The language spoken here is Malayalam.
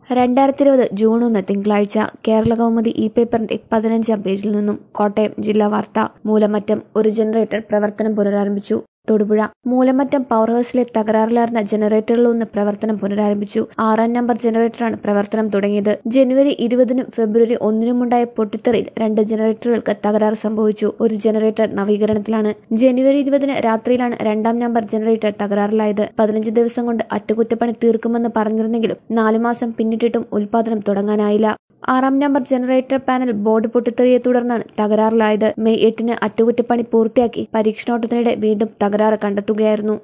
രണ്ടായിരത്തി ഇരുപത് ജൂൺ ഒന്ന് തിങ്കളാഴ്ച കേരള കൗമുദി ഇ പേപ്പറിന്റെ പതിനഞ്ചാം പേജിൽ നിന്നും കോട്ടയം ജില്ലാ വാർത്ത മൂലമറ്റം ഒരു ജനറേറ്റർ പ്രവർത്തനം പുനരാരംഭിച്ചു തൊടുപുഴ മൂലമറ്റം പവർ ഹൗസിലെ തകരാറിലാർന്ന ജനറേറ്ററിലൊന്ന് പ്രവർത്തനം പുനരാരംഭിച്ചു ആറാം നമ്പർ ജനറേറ്ററാണ് പ്രവർത്തനം തുടങ്ങിയത് ജനുവരി ഇരുപതിനും ഫെബ്രുവരി ഒന്നിനുമുണ്ടായ പൊട്ടിത്തെറിയിൽ രണ്ട് ജനറേറ്ററുകൾക്ക് തകരാറ് സംഭവിച്ചു ഒരു ജനറേറ്റർ നവീകരണത്തിലാണ് ജനുവരി ഇരുപതിന് രാത്രിയിലാണ് രണ്ടാം നമ്പർ ജനറേറ്റർ തകരാറിലായത് പതിനഞ്ച് ദിവസം കൊണ്ട് അറ്റകുറ്റപ്പണി തീർക്കുമെന്ന് പറഞ്ഞിരുന്നെങ്കിലും നാലു മാസം പിന്നിട്ടിട്ടും ഉൽപാദനം തുടങ്ങാനായില്ല ആറാം നമ്പർ ജനറേറ്റർ പാനൽ ബോർഡ് പൊട്ടിത്തെറിയെ തുടർന്നാണ് തകരാറിലായത് മെയ് എട്ടിന് അറ്റകുറ്റപ്പണി പൂർത്തിയാക്കി പരീക്ഷണോട്ടത്തിനിടെ വീണ്ടും തകരാറ് കണ്ടെത്തുകയായിരുന്നു